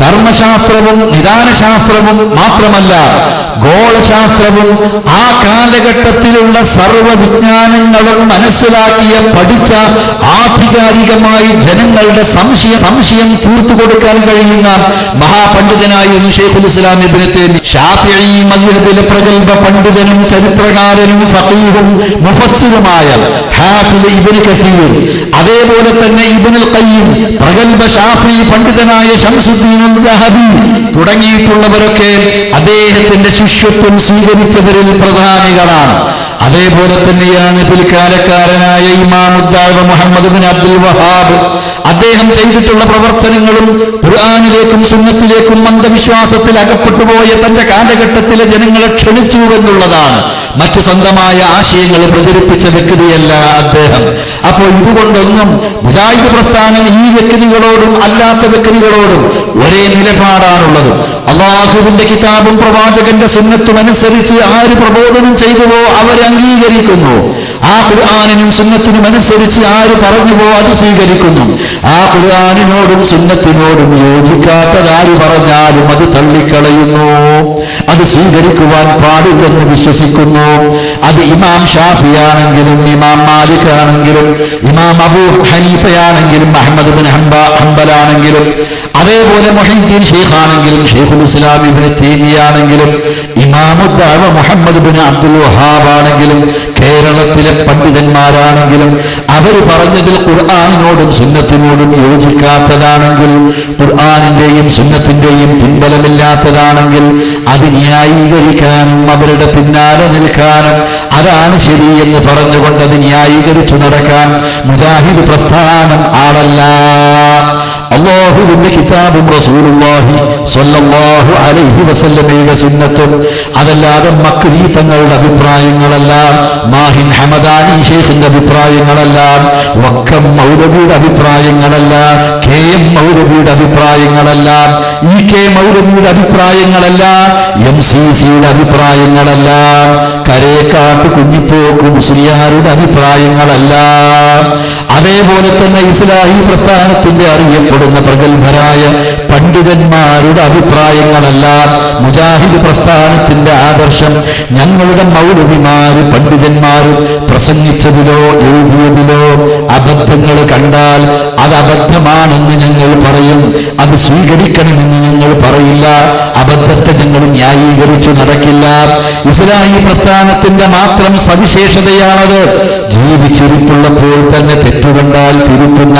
കർമ്മശാസ്ത്രവും നിദാനശാസ്ത്രവും മാത്രമല്ല ഗോളശാസ്ത്രവും ആ കാലഘട്ടത്തിലുള്ള സർവ്വ വിജ്ഞാനങ്ങളും മനസ്സിലാക്കിയ പഠിച്ച ആധികാരികമായി ജനങ്ങളുടെ സംശയ സംശയം തീർത്തു കൊടുക്കാൻ കഴിയുന്ന മഹാപണ്ഡിതനായിരുന്നു ഷെയ്ഖുൽ ഇസ്ലാം ഇബ്നു തൈമി ഷാഫിഈ മദ്ഹബിലെ പ്രഗത്ഭ പണ്ഡിതനും ചരിത്രകാരനും ഫഖീഹും മുഫസ്സിറുമായ ഹാഫിദ് ഇബ്നു കസീർ അതേപോലെ തന്നെ ഇബ്നുൽ ഖയ്യിം പ്രഗത്ഭ ഷാഫി പണ്ഡിതനായ ശംസുദ്ദീനുൽ ദഹബി തുടങ്ങിയിട്ടുള്ളവരൊക്കെ അദ്ദേഹത്തിന്റെ ശിഷ്യത്വം സ്വീകരിച്ചവരിൽ പ്രധാനികളാണ് അതേപോലെ തന്നെയാണ് പിൽക്കാലക്കാരനായ Imamuddawa Muhammad bin Abdul Wahab അദ്ദേഹം ചെയ്തിട്ടുള്ള പ്രവർത്തനങ്ങളും ഖുർആാനിലേക്കും സുന്നത്തിലേക്കും അന്ധവിശ്വാസത്തിൽ അകപ്പെട്ടുപോയ തന്റെ കാലഘട്ടത്തിലെ ജനങ്ങളെ ക്ഷണിച്ചു എന്നുള്ളതാണ് മറ്റു സ്വന്തമായ ആശയങ്ങൾ പ്രചരിപ്പിച്ച വ്യക്തിയല്ല അദ്ദേഹം അപ്പോൾ ഇതുകൊണ്ടൊന്നും മുജാഹിദ് പ്രസ്ഥാനം ഈ വ്യക്തികളോടും അല്ലാത്ത വ്യക്തികളോടും ഒരേ നിലപാടാണുള്ളത് അള്ളാഹുവിന്റെ കിതാബും പ്രവാചകന്റെ സുന്നത്തും അനുസരിച്ച് ആര് പ്രബോധനം ചെയ്തുവോ അവരെ അംഗീകരിക്കുന്നു ആ ഖുർആാനിനും സുന്നത്തിനും അനുസരിച്ച് ആര് പറഞ്ഞുവോ അത് സ്വീകരിക്കുന്നു ആ ഖുർആാനിനോടും സുന്നത്തിനോടും യോജിക്കാത്തത് ആര് പറഞ്ഞാലും അത് തള്ളിക്കളയുന്നു അത് സ്വീകരിക്കുവാൻ പാടില്ലെന്ന് വിശ്വസിക്കുന്നു അത് ഇമാം ഷാഫിയാണെങ്കിലും ഇമാം മാലിക് ആണെങ്കിലും ഇമാം അബൂ ഹനീഫയാണെങ്കിലും അഹമ്മദ് ബിൻ ഹംബ ഹംബലാണെങ്കിലും അതേപോലെ മൊഹീദ്ദീൻ ഷെയ്ഖ് ആണെങ്കിലും ഷെയ്ഖുൽ ഇസ്ലാം ഇബിന് തീമിയാണെങ്കിലും Imamuddawa Muhammad bin Abdul Wahab ആണെങ്കിലും കേരളത്തിലെ പണ്ഡിതന്മാരാണെങ്കിലും അവർ പറഞ്ഞതിൽ ഖുർആാനിനോടും സുന്നത്തിനോടും യോജിക്കാത്തതാണെങ്കിൽ ഖുർആാനിന്റെയും സുന്നത്തിന്റെയും പിൻബലമില്ലാത്തതാണെങ്കിൽ അത് ന്യായീകരിക്കാനും അവരുടെ പിന്നാലെ നിൽക്കാനും അതാണ് ശരി എന്ന് പറഞ്ഞുകൊണ്ട് അത് ന്യായീകരിച്ചു നടക്കാൻ മുജാഹിദ് പ്രസ്ഥാനം ആളല്ല അള്ളാഹുവിന്റെ കിതാബും റസൂലുള്ളാഹി സ്വല്ലല്ലാഹു അലൈഹി വസല്ലമയുടെ സുന്നത്തും അതല്ലാതെ മക്രീ തങ്ങളുടെ അഭിപ്രായങ്ങളെല്ലാം മാഹിൻ ഹമദാനി ഷെയ്ഖിന്റെ അഭിപ്രായങ്ങളെല്ലാം വക്കം മൗലവിയുടെ അഭിപ്രായങ്ങളെല്ലാം കെ എം മൗലവിയുടെ അഭിപ്രായങ്ങളെല്ലാം ഇ കെ മൗലവിയുടെ അഭിപ്രായങ്ങളെല്ലാം എം സി സിയുടെ അഭിപ്രായങ്ങളെല്ലാം കരേക്കാട്ട് കുഞ്ഞിപ്പോക്ക് മുസ്ലിയാരുടെ അഭിപ്രായങ്ങളെല്ലാം അതേപോലെ തന്നെ ഇസ്ലാഹി പ്രസ്ഥാനത്തിന്റെ അറിയപ്പെടുന്ന പ്രഗത്ഭരായ പണ്ഡിതന്മാരുടെ അഭിപ്രായങ്ങളെല്ലാം മുജാഹിദ് പ്രസ്ഥാനത്തിന്റെ ആദർശം ഞങ്ങളുടെ മൗലവിമാര് പണ്ഡിതന്മാരും പ്രസംഗിച്ചതിലോ എഴുതിയതിലോ അബദ്ധങ്ങൾ കണ്ടാൽ അത് അബദ്ധമാണെന്ന് ഞങ്ങൾ പറയും അത് സ്വീകരിക്കണമെന്ന് ഞങ്ങൾ പറയില്ല അബദ്ധത്തെ ഞങ്ങൾ ന്യായീകരിച്ചു നടക്കില്ല ഇസ്ലാഹി പ്രസ്ഥാനത്തിന്റെ മാത്രം സവിശേഷതയാണത് ജീവിച്ചിരിപ്പുള്ളപ്പോൾ തന്നെ തെറ്റുകണ്ടാൽ തിരുത്തുന്ന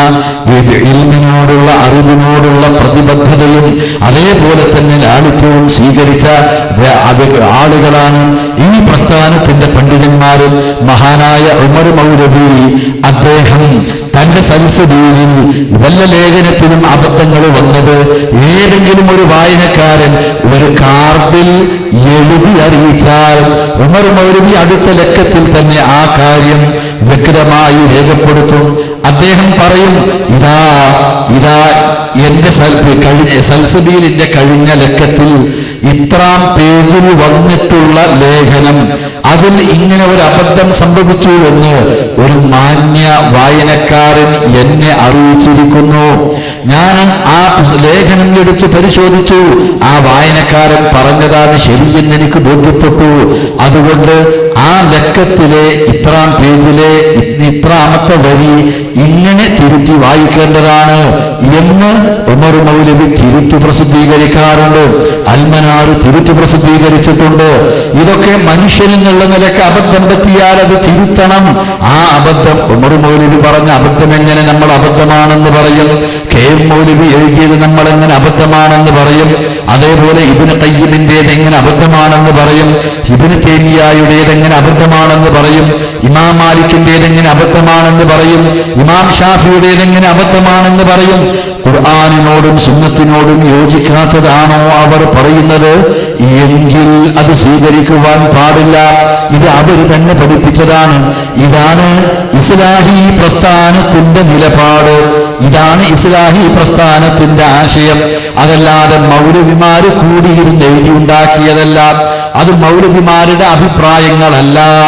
ഇൽമിനോടുള്ള അറിവിനോടുള്ള പ്രതിബദ്ധതയും അതേപോലെ തന്നെ ലാളിത്യവും സ്വീകരിച്ച വ- അത് ആളുകളാണ് ഈ പ്രസ്ഥാനത്തിന്റെ പണ്ഡിതന്മാരും മഹാനായ ഉമർ മൗലവി അദ്ദേഹം തന്റെ സൽസതിയിൽ വല്ല ലേഖനത്തിലും അബദ്ധങ്ങൾ വന്നത് ഏതെങ്കിലും ഒരു വായനക്കാരൻ ഒരു കാർഡിൽ എഴുതി അറിയിച്ചാൽ ഉമർ മൗലവി അടുത്ത ലക്കത്തിൽ തന്നെ ആ കാര്യം വ്യക്തമായി രേഖപ്പെടുത്തും അദ്ദേഹം പറയും ഇതാ ഇതാ എന്റെ സൽഫി കഴിഞ്ഞ സൽസബീലിന്റെ കഴിഞ്ഞ ലക്കത്തിൽ ഇത്രാം പേജിൽ വന്നിട്ടുള്ള ലേഖനം അതിൽ ഇങ്ങനെ ഒരു അബദ്ധം സംഭവിച്ചു എന്ന് ഒരു മാന്യ വായനക്കാരൻ എന്നെ അറിയിച്ചിരിക്കുന്നു ഞാൻ ആ ലേഖനം എടുത്ത് പരിശോധിച്ചു ആ വായനക്കാരൻ പറഞ്ഞതാണ് ശരിയെന്ന് എനിക്ക് ബോധ്യപ്പെട്ടു അതുകൊണ്ട് ആ ലക്കത്തിലെ ഇത്രാം പേജിലെ ഇത്രാമത്തെ വരി ഇങ്ങനെ തിരുത്തി വായിക്കേണ്ടതാണ് എന്ന് ഉമർ മൗലവി തിരുത്തു പ്രസിദ്ധീകരിക്കാറുണ്ട് അൽമനാറ് തിരുത്തു പ്രസിദ്ധീകരിച്ചിട്ടുണ്ട് ഇതൊക്കെ മനുഷ്യനെന്നുള്ള നിലക്ക് അബദ്ധം പറ്റിയാൽ അത് തിരുത്തണം ആ അബദ്ധം ഉമർ മൗലവി പറഞ്ഞ അബദ്ധം എങ്ങനെ നമ്മൾ അബദ്ധമാണെന്ന് പറയും കെ എം മൗലവി എഴുതിയത് നമ്മൾ എങ്ങനെ അബദ്ധമാണെന്ന് പറയും അതേപോലെ ഇബിന് കയ്യമിൻ്റെത് എങ്ങനെ അബദ്ധമാണെന്ന് പറയും ഇബിന് തേമിയായുടേത് എങ്ങനെ അബദ്ധമാണെന്ന് പറയും ഇമാം മാലിക്കിൻ്റെത് എങ്ങനെ അബദ്ധമാണെന്ന് പറയും ഇമാം ഷാഫിയുടേത് എങ്ങനെ അബദ്ധമാണെന്ന് പറയും ഖുർആാനിനോടും സുന്നത്തിനോടും യോജിക്കാത്തതാണോ അവർ പറയുന്നത് എങ്കിൽ അത് സ്വീകരിക്കുവാൻ പാടില്ല ഇത് അവർ തന്നെ പഠിപ്പിച്ചതാണ് ഇതാണ് ഇസ്ലാഹി പ്രസ്ഥാനത്തിന്റെ നിലപാട് ഇതാണ് ഇസ്ലാഹി പ്രസ്ഥാനത്തിന്റെ ആശയം അതല്ലാതെ മൗലവിമാര് കൂടിയിരുന്ന് എഴുതിയുണ്ടാക്കിയതല്ല അത് മൗലവിമാരുടെ അഭിപ്രായങ്ങളല്ല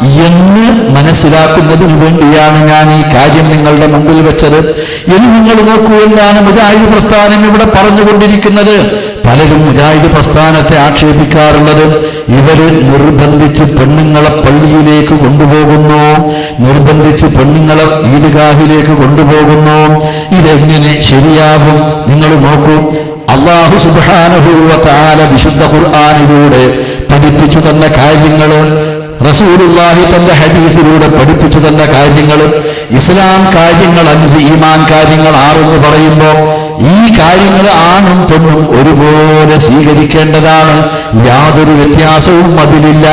എന്ന് മനസ്സിലാക്കുന്നതിന് വേണ്ടിയാണ് ഞാൻ ഈ കാര്യം നിങ്ങളുടെ മുമ്പിൽ വെച്ചത് ഇനി നിങ്ങൾ നോക്കൂ എന്താണ് മുജാഹിദ് പ്രസ്ഥാനം ഇവിടെ പറഞ്ഞുകൊണ്ടിരിക്കുന്നത് പലരും മുജാഹിദ് പ്രസ്ഥാനത്തെ ആക്ഷേപിക്കാറുള്ളത് ഇവര് നിർബന്ധിച്ച് പെണ്ണുങ്ങളെ പള്ളിയിലേക്ക് കൊണ്ടുപോകുന്നു നിർബന്ധിച്ച് പെണ്ണുങ്ങളെ ഈദ്ഗാഹിലേക്ക് കൊണ്ടുപോകുന്നു ഇതെങ്ങനെ ശരിയാകും നിങ്ങൾ നോക്കൂ അള്ളാഹു സുബാനുഭൂവ താല വിശുദ്ധ ഖുർആാനിലൂടെ പഠിപ്പിച്ചു തന്ന കാര്യങ്ങൾ റസൂലുള്ളാഹി തന്റെ ഹദീസിലൂടെ പഠിപ്പിച്ചു തന്ന കാര്യങ്ങൾ ഇസ്ലാം കാര്യങ്ങൾ അഞ്ച് ഈമാൻ കാര്യങ്ങൾ ആറെന്ന് പറയുമ്പോൾ ഈ കാര്യങ്ങൾ ആണും പെണ്ണും ഒരുപോലെ സ്വീകരിക്കേണ്ടതാണ് യാതൊരു വ്യത്യാസവും അതിലില്ല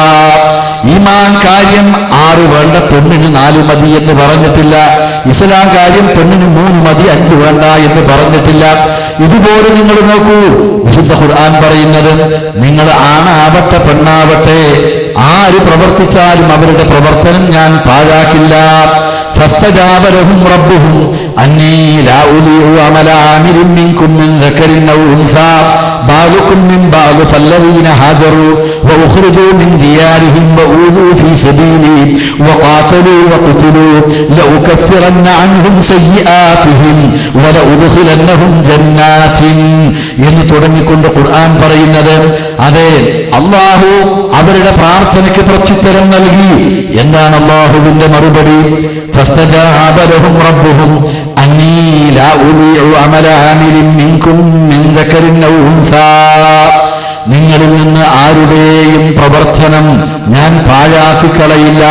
ഈമാൻ കാര്യം ആറ് വേണ്ട പെണ്ണിന് നാല് മതി എന്ന് പറഞ്ഞിട്ടില്ല ഇസ്ലാം കാര്യം പെണ്ണിന് മൂന്ന് മതി അഞ്ച് വേണ്ട എന്ന് പറഞ്ഞിട്ടില്ല ഇതുപോലെ നിങ്ങൾ നോക്കൂ വിശുദ്ധ ഖുർആൻ പറയുന്നത് നിങ്ങൾ ആണാവട്ടെ പെണ്ണാവട്ടെ ആര് പ്രവർത്തിച്ചാലും അവരുടെ പ്രവർത്തനം ഞാൻ പാഴാക്കില്ല فاستجاب لهم ربهم أني لا أضيع عمل عامل منكم من ذكر أو أنثى بعضكم من بعض فالذين هاجروا وأخرجوا من ديارهم وأوذوا في سبيلي وقاتلوا وقتلوا لأكفرن عنهم سيئاتهم ولأدخلنهم جنات എന്ന് തുടങ്ങിക്കൊണ്ട് ഖുർആൻ പറയുന്നത് അതെ അള്ളാഹു അവരുടെ പ്രാർത്ഥനയ്ക്ക് പ്രത്യുത്തരം നൽകി എന്താണ് അള്ളാഹുവിന്റെ മറുപടി فاستجاب لهم ربهم أني لا أضيع عمل عامل منكم من ذكر أو أنثى നിങ്ങളിൽ നിന്ന് ആരുടെയും പ്രവർത്തനം ഞാൻ പാഴാക്കി കളയില്ല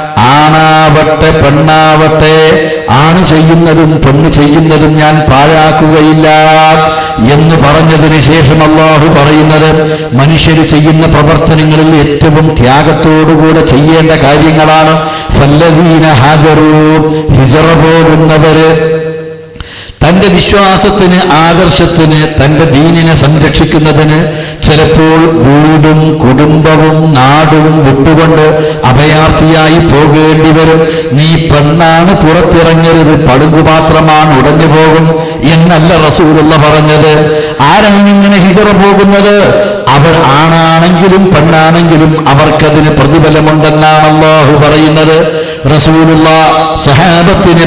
ആണാവട്ടെ പെണ്ണാവട്ടെ ആണ് ചെയ്യുന്നതും പെണ്ണ് ചെയ്യുന്നതും ഞാൻ പാഴാക്കുകയില്ല എന്ന് പറഞ്ഞതിന് ശേഷം അള്ളാഹു പറയുന്നത് മനുഷ്യർ ചെയ്യുന്ന പ്രവർത്തനങ്ങളിൽ ഏറ്റവും ത്യാഗത്തോടുകൂടെ ചെയ്യേണ്ട കാര്യങ്ങളാണ് ഫല്ലദീന ഹാജറു ഹിജറ പോകുന്നവര് തന്റെ വിശ്വാസത്തിന് ആദർശത്തിന് തന്റെ ദീനിനെ സംരക്ഷിക്കുന്നതിന് ചിലപ്പോൾ വീടും കുടുംബവും നാടും വിട്ടുകൊണ്ട് അഭയാർത്ഥിയായി പോകേണ്ടി വരും നീ പെണ്ണാണ് പുറത്തിറങ്ങരുത് പടുകുപാത്രമാണ് ഉടഞ്ഞു പോകും എന്നല്ല റസൂലുള്ള പറഞ്ഞത് ആരാണ് ഇങ്ങനെ ഹിജറ പോകുന്നത് അവർ ആണാണെങ്കിലും പെണ്ണാണെങ്കിലും അവർക്കതിന് പ്രതിഫലമുണ്ടെന്നാണ് അള്ളാഹു പറയുന്നത് റസൂലുള്ള സഹാബത്തിനെ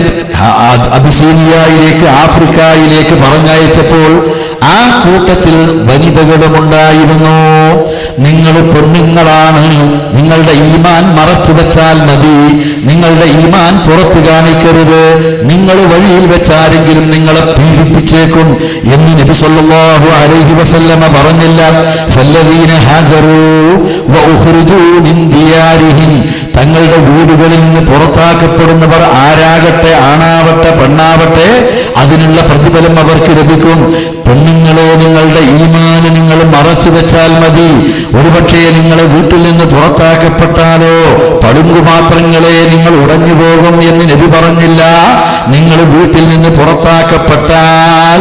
അബിസീനിയയിലേക്ക് ആഫ്രിക്കയിലേക്ക് പറഞ്ഞയച്ചപ്പോൾ ആ കൂട്ടത്തിൽ വനിതകളുമുണ്ടായിരുന്നു നിങ്ങൾ പെണ്ണുങ്ങളാണ് നിങ്ങളുടെ ഈമാൻ മറച്ചു വെച്ചാൽ മതി നിങ്ങളുടെ ഈമാൻ പുറത്തു കാണിക്കരുത് നിങ്ങൾ വഴിയിൽ വെച്ചാരെങ്കിലും നിങ്ങളെ പീഡിപ്പിച്ചേക്കും എന്ന് നബി സല്ലല്ലാഹു അലൈഹി വസല്ലമ പറഞ്ഞില്ല ഫല്ലദീന ഹാജറു വഉഖ്രിജൂ മിൻ ദിയാരിഹിം തങ്ങളുടെ വീടുകളിൽ നിന്ന് പുറത്താക്കപ്പെടുന്നവർ ആരാകട്ടെ ആണാവട്ടെ പെണ്ണാവട്ടെ അതിനുള്ള പ്രതിഫലം അവർക്ക് ലഭിക്കും പെണ്ണുങ്ങളെ നിങ്ങളുടെ ഈമാന് നിങ്ങൾ മറച്ചു വെച്ചാൽ മതി ഒരുപക്ഷെ നിങ്ങൾ വീട്ടിൽ നിന്ന് പുറത്താക്കപ്പെട്ടാലോ പടുങ്കുപാത്രങ്ങളെ നിങ്ങൾ ഉടഞ്ഞു പോകും എന്ന് നബി പറഞ്ഞില്ല നിങ്ങൾ വീട്ടിൽ നിന്ന് പുറത്താക്കപ്പെട്ടാൽ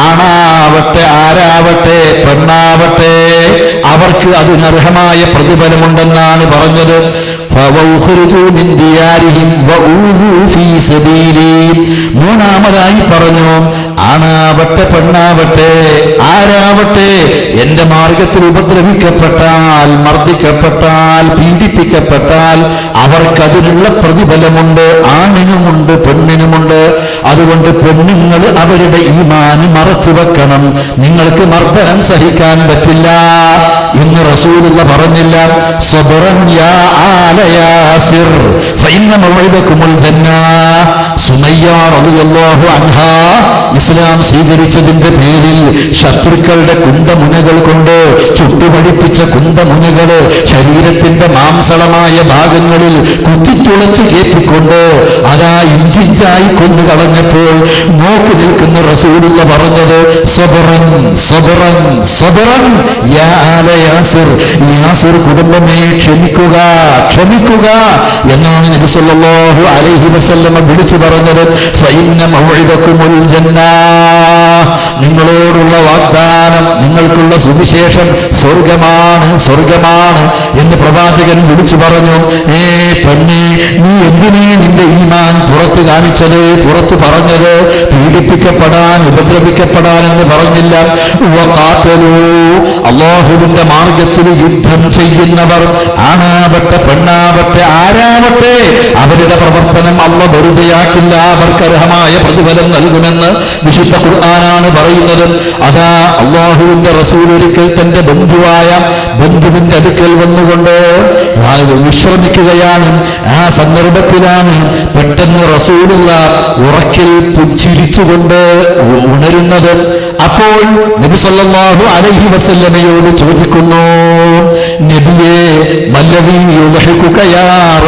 ആണാവട്ടെ ആരാവട്ടെ പെണ്ണാവട്ടെ അവർക്ക് അതിനർഹമായ പ്രതിഫലമുണ്ടെന്നാണ് പറഞ്ഞത് فَوَأُخْرِجُوا مِنْ دِيَارِهِمْ وَأُوذُوا فِي سَبِيلِي മൂന്നാമതായി പറഞ്ഞു ആണാവട്ടെ പെണ്ണാവട്ടെ ആരാവട്ടെ എന്റെ മാർഗത്തിൽ ഉപദ്രവിക്കപ്പെട്ടാൽ മർദ്ദിക്കപ്പെട്ടാൽ പീഡിപ്പിക്കപ്പെട്ടാൽ അവർക്കതിനുള്ള പ്രതിഫലമുണ്ട് ആണിനുമുണ്ട് പെണ്ണിനുമുണ്ട് അതുകൊണ്ട് പെണ്ണുങ്ങൾ അവരുടെ ഈമാന് മറച്ചു വെക്കണം നിങ്ങൾക്ക് മർദ്ദനം സഹിക്കാൻ പറ്റില്ല എന്ന് റസൂലുള്ള പറഞ്ഞില്ല സ്വബറൻ യാ ആല യാസിർ ഫഇന്ന മൗഇദകുമുൽ ജന്ന സുമയ്യ റളിയല്ലാഹു അൻഹാ ഇസ്ലാം സ്വീകരിച്ചതിന്റെ പേരിൽ ശത്രുക്കളുടെ കുന്തമുനകൾ കൊണ്ട് ചുട്ടുപഴിപ്പിച്ച കുന്തമുനകള് ശരീരത്തിന്റെ മാംസളമായ ഭാഗങ്ങളിൽ കുത്തിത്തുളച്ച് കയറ്റിക്കൊണ്ട് അതാ ഇഞ്ചിഞ്ചായി കൊന്നു കളഞ്ഞപ്പോൾ നോക്കി നിൽക്കുന്ന റസൂലുള്ള പറഞ്ഞത് സബറൻ സബറൻ സബറൻ യാ ആല യാസിർ യാസിർ കുടുംബമേ ക്ഷമിക്കുക ക്ഷമിക്കുക എന്നാണ് നബി സല്ലല്ലാഹു അലൈഹി വസല്ലമ വിളിച്ചു പറഞ്ഞത് ഫഇന്ന മൗഇദകുമുൽ ജന്ന നിങ്ങളോടുള്ള വാഗ്ദാനം നിങ്ങൾക്കുള്ള സുവിശേഷം സ്വർഗമാണ് സ്വർഗമാണ് എന്ന് പ്രവാചകൻ വിളിച്ചു പറഞ്ഞു ഏ പെണ്ണെ നീ എന്തിനെ നിന്റെ ഈമാൻ പുറത്ത് കാണിച്ചത് പുറത്ത് പറഞ്ഞത് പീഡിപ്പിക്കപ്പെടാൻ ഉപദ്രവിക്കപ്പെടാൻ എന്ന് പറഞ്ഞില്ല വഖാതലൂ. അള്ളാഹുവിന്റെ മാർഗത്തിൽ യുദ്ധം ചെയ്യുന്നവർ ആണാവട്ടെ പെണ്ണാവട്ടെ ആരാവട്ടെ അവരുടെ പ്രവർത്തനം അള്ള വെറുതെയാക്കില്ല അവർക്ക് അർഹമായ പ്രതിഫലം നൽകുമെന്ന് വിശുദ്ധ ഖുർആനാണ് പറയുന്നത് അതാ അള്ളാഹുവിന്റെ റസൂൽ ഒരിക്കൽ തന്റെ ബന്ധുവായ ബന്ധുവിന്റെ അടുക്കൽ വന്നുകൊണ്ട് ആ വിശ്രമിക്കുകയാണ് ആ സന്ദർഭത്തിലാണ് പെട്ടെന്ന് റസൂലുള്ള ഉറക്കിൽ പുഞ്ചിരിച്ചുകൊണ്ട് ഉ- ഉണരുന്നത് അപ്പോൾ നബി സല്ലല്ലാഹു അലൈഹി വസല്ലമയോട് ചോദിക്കുന്നു നബിയെ മല്ലവി യുദ്ഹിക്കുക യാ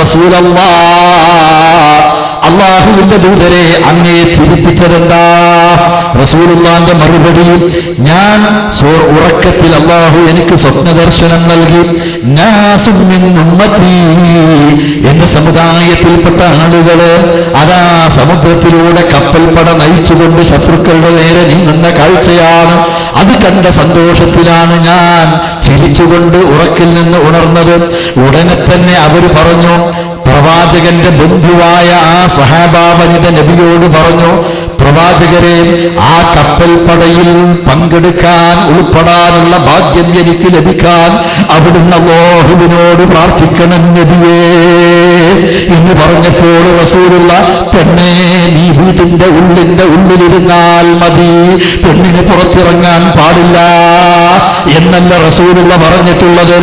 റസൂലല്ലാഹ് അള്ളാഹുവിന്റെ ദൂതരെ അങ്ങേ ചിരിപ്പിച്ചതെന്താ റസൂലുള്ളാന്റെ മറുപടി ഞാൻ സോ- ഉറക്കത്തിൽ അള്ളാഹു എനിക്ക് സ്വപ്നദർശനം നൽകി നാസും മിൻ ഉമ്മത്തി എന്റെ സമുദായത്തിൽപ്പെട്ട ആളുകള് അതാ സമുദ്രത്തിലൂടെ കപ്പൽപ്പട നയിച്ചുകൊണ്ട് ശത്രുക്കളുടെ നേരെ നീങ്ങുന്ന കാഴ്ചയാണ് അത് കണ്ട സന്തോഷത്തിലാണ് ഞാൻ ചിരിച്ചുകൊണ്ട് ഉറക്കിൽ നിന്ന് ഉണർന്നത് ഉടനെ തന്നെ അവർ പറഞ്ഞു പ്രവാചകന്റെ ബന്ധുവായ ആ സഹാബാവനിത നബിയോട് പറഞ്ഞു പ്രവാചകരെ ആ കപ്പൽ പടയിൽ പങ്കെടുക്കാൻ ഉൾപ്പെടാനുള്ള ഭാഗ്യം എനിക്ക് ലഭിക്കാൻ അവിടുന്ന് അള്ളാഹുവിനോട് പ്രാർത്ഥിക്കണം നബിയേ എന്ന് പറഞ്ഞപ്പോൾ റസൂലുള്ള പെണ്ണേ നീ വീട്ടിന്റെ ഉള്ളിന്റെ ഉള്ളിലിരുന്നാൽ മതി പെണ്ണിന് പുറത്തിറങ്ങാൻ പാടില്ല എന്നല്ല റസൂലുള്ള പറഞ്ഞിട്ടുള്ളത്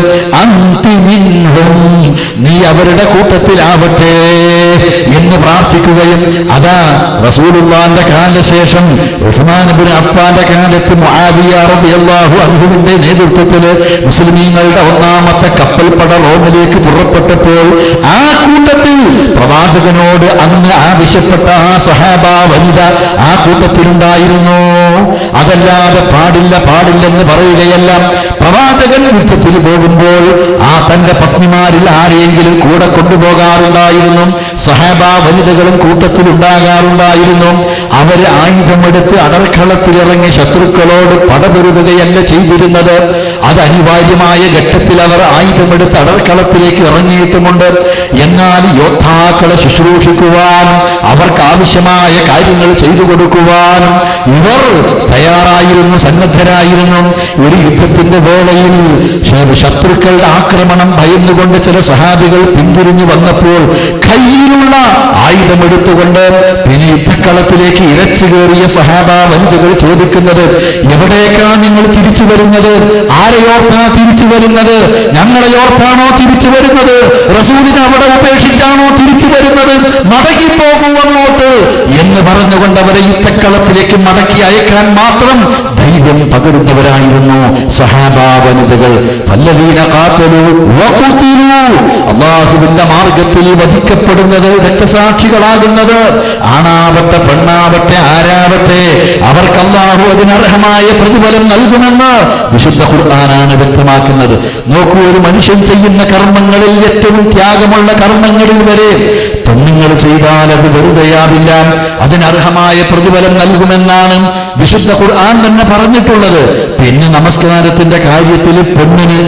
അന്തിമിൻഹും നീ അവരുടെ കൂട്ടത്തിലാവട്ടെ എന്ന് പ്രാർത്ഥിക്കുകയും അതാ റസൂലുള്ളാന്റെ കാലശേഷം ഉസ്മാനബിൻ അഫ്ഫാന്റെ കാലത്ത് മുആവിയ റളിയല്ലാഹു അൻഹുവിന്റെ നേതൃത്വത്തിൽ മുസ്ലിമീങ്ങളുടെ ഒന്നാമത്തെ കപ്പൽപ്പട റോമിലേക്ക് പുറപ്പെട്ടപ്പോൾ ആ കൂട്ടത്തിൽ പ്രവാചകനോട് അന്ന് ആവശ്യപ്പെട്ട ആ സഹാബ വനിത ആ കൂട്ടത്തിലുണ്ടായിരുന്നു അതല്ലാതെ പാടില്ല പാടില്ലെന്ന് പറയുകയല്ല പ്രവാചകൻ യുദ്ധത്തിൽ പോകുമ്പോൾ ആ തന്റെ പത്നിമാരിൽ ആരെയെങ്കിലും കൂടെ കൊണ്ടുപോകാറുണ്ടായിരുന്നു സഹാബ വനിതകളും കൂട്ടത്തിലുണ്ടാകാറുണ്ടായിരുന്നു അവര് ആയുധമെടുത്ത് അടർക്കളത്തിലിറങ്ങി ശത്രുക്കളോട് പടപൊരുതുകയല്ല ചെയ്തിരുന്നത് അത് അനിവാര്യമായ ഘട്ടത്തിൽ അവർ ആയുധമെടുത്ത് അടർക്കളത്തിലേക്ക് ഇറങ്ങിയിട്ടുമുണ്ട് എന്നാൽ യോദ്ധാക്കളെ ശുശ്രൂഷിക്കുവാനും അവർക്ക് ആവശ്യമായ കാര്യങ്ങൾ ചെയ്തു കൊടുക്കുവാനും ഇവർ തയ്യാറായിരുന്നു സന്നദ്ധരായിരുന്നു ഒരു യുദ്ധത്തിന്റെ വേളയിൽ ശ- ശത്രുക്കളുടെ ആക്രമണം ഭയന്നുകൊണ്ട് ചില സഹാബികൾ പിന്തിരിഞ്ഞു വന്നപ്പോൾ കയ്യിലുള്ള ആയുധമെടുത്തുകൊണ്ട് പിന്നെ യുദ്ധക്കളത്തിലേക്ക് ഇരച്ചു കയറിയ സഹാബ വനിതകൾ ചോദിക്കുന്നത് എവിടേക്കാണ് നിങ്ങൾ തിരിച്ചു വരുന്നത് ആരെയോർത്താ തിരിച്ചു വരുന്നത് ഞങ്ങളെയോർത്താണോ തിരിച്ചു വരുന്നത് റസൂലിനെ അവിടെ ഉപേക്ഷിച്ചാണോ തിരിച്ചു വരുന്നത് മടങ്ങിപ്പോകൂ അങ്ങോട്ട് എന്ന് പറഞ്ഞുകൊണ്ട് അവരെ യുദ്ധക്കളത്തിലേക്ക് മടക്കി അയക്കാൻ മാത്രം ധൈര്യം പകരുന്നവരായിരുന്നു സഹാബ വനിതകൾ പല്ലവീന കാത്തലു വഖുതിലു. അള്ളാഹുവിന്റെ മാർഗത്തിൽ വധിക്കപ്പെടുന്നത് രക്തസാക്ഷികളാകുന്നത് ആണാവട്ടെ പെണ്ണാവട്ടെ ആരാവട്ടെ അവർക്ക് അള്ളാഹു അതിനർഹമായ പ്രതിഫലം നൽകുമെന്ന് വിശുദ്ധ ഖുർആനാണ് വ്യക്തമാക്കുന്നത് നോക്കൂ ഒരു മനുഷ്യൻ ചെയ്യുന്ന കർമ്മങ്ങളിൽ ഏറ്റവും ത്യാഗമുള്ള കർമ്മങ്ങളിൽ വരെ പെണ്ണുങ്ങൾ ചെയ്താൽ അത് വെറുതെയാവില്ല അതിനർഹമായ പ്രതിഫലം നൽകുമെന്നാണ് വിശുദ്ധ ഖുർആൻ തന്നെ പറഞ്ഞിട്ടുള്ളത് പിന്നെ നമസ്കാരത്തിന്റെ കാര്യത്തിൽ പെണ്ണിന്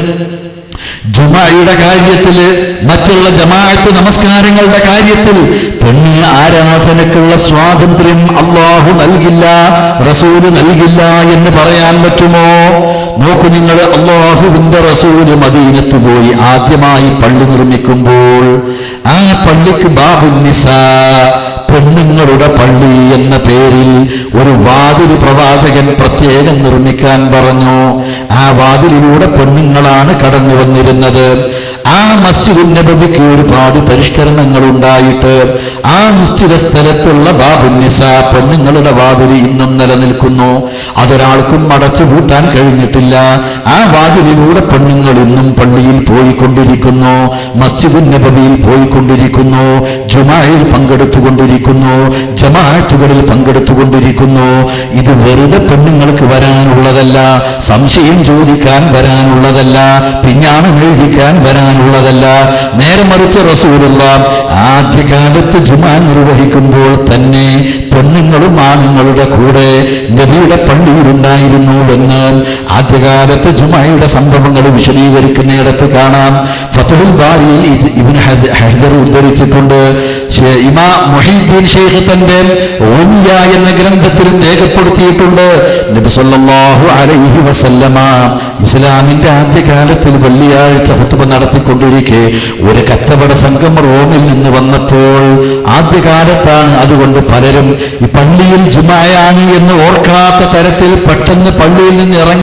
ജുമായുടെ കാര്യത്തില് മറ്റുള്ള ജമാഅത്ത് നമസ്കാരങ്ങളുടെ കാര്യത്തിൽ പെണ്ണിന് ആരാധനക്കുള്ള സ്വാതന്ത്ര്യം അള്ളാഹു നൽകില്ല റസൂല് നൽകില്ല എന്ന് പറയാൻ പറ്റുമോ നോക്കു നിങ്ങൾ അള്ളാഹുവിന്റെ റസൂല് മദീനത്ത് പോയി ആദ്യമായി പള്ളി നിർമ്മിക്കുമ്പോൾ ആ പള്ളിക്ക് ബാബുന്നിസ പെണ്ണുങ്ങളുടെ പള്ളി എന്ന പേരിൽ ഒരു വാതിൽ പ്രവാചകൻ പ്രത്യേകം നിർമ്മിക്കാൻ പറഞ്ഞു ആ വാതിലിലൂടെ പെണ്ണുങ്ങളാണ് കടന്നു വന്നിരുന്നത് ആ മസ്ജിദ് നബിക്ക് ഒരുപാട് പരിഷ്കരണങ്ങൾ ഉണ്ടായിട്ട് ആ നിശ്ചിത സ്ഥലത്തുള്ള ബാബുന്നിസ പെണ്ണുങ്ങളുടെ വാതിൽ ഇന്നും നിലനിൽക്കുന്നു അതൊരാൾക്കും അടച്ചു പൂട്ടാൻ കഴിഞ്ഞിട്ടില്ല ആ വാതിലിലൂടെ പെണ്ണുങ്ങൾ ഇന്നും പള്ളിയിൽ പോയിക്കൊണ്ടിരിക്കുന്നു മസ്ജിദ് നബിയിൽ പോയിക്കൊണ്ടിരിക്കുന്നു ജുമായിൽ പങ്കെടുത്തുകൊണ്ടിരിക്കുന്നു ജമാഅത്തുകളിൽ പങ്കെടുത്തുകൊണ്ടിരിക്കുന്നു ഇത് വെറുതെ പെണ്ണുങ്ങൾക്ക് വരാനുള്ളതല്ല സംശയം ചോദിക്കാൻ വരാനുള്ളതല്ല പിഞ്ഞാണം എഴുതിക്കാൻ വരാനുള്ളതല്ല നേരെ മറിച്ച് റസൂലുള്ള ആദ്യകാലത്ത് ജുമാ നിർവഹിക്കുമ്പോൾ തന്നെ പെണ്ണുങ്ങളും ആണുങ്ങളുടെ കൂടെ നബിയുടെ പള്ളിയിലുണ്ടായിരുന്നു എന്ന് ആദ്യകാലത്ത് ജുമായുടെ സംഭവങ്ങൾ വിശദീകരിക്കുന്നിടത്ത് കാണാം ഫതുൽ ബാരിയിൽ ഇത് ഇബ്നു ഹദ- ഹജർ ഉദ്ധരിച്ചിട്ടുണ്ട് ഷേ- ഇമാം മുഹീദ്ദീൻ ഷെയ്ഖ് തന്റെ ഓമിയ എന്ന ഗ്രന്ഥത്തിൽ രേഖപ്പെടുത്തിയിട്ടുണ്ട് നബി സല്ലല്ലാഹു അലൈഹി വസല്ലമ ഇസ്ലാമിന്റെ ആദ്യകാലത്തിൽ വെള്ളിയാഴ്ച ഹുത്തുബ നടത്തിക്കൊണ്ടിരിക്കെ ഒരു കച്ചവട സംഘം റോമിൽ നിന്ന് വന്നപ്പോൾ ആദ്യകാലത്താണ് അതുകൊണ്ട് പലരും ഈ പള്ളിയിൽ ജുമായാണ് എന്ന് ഓർക്കാത്ത തരത്തിൽ പെട്ടെന്ന് പള്ളിയിൽ നിന്ന് ഇറങ്ങി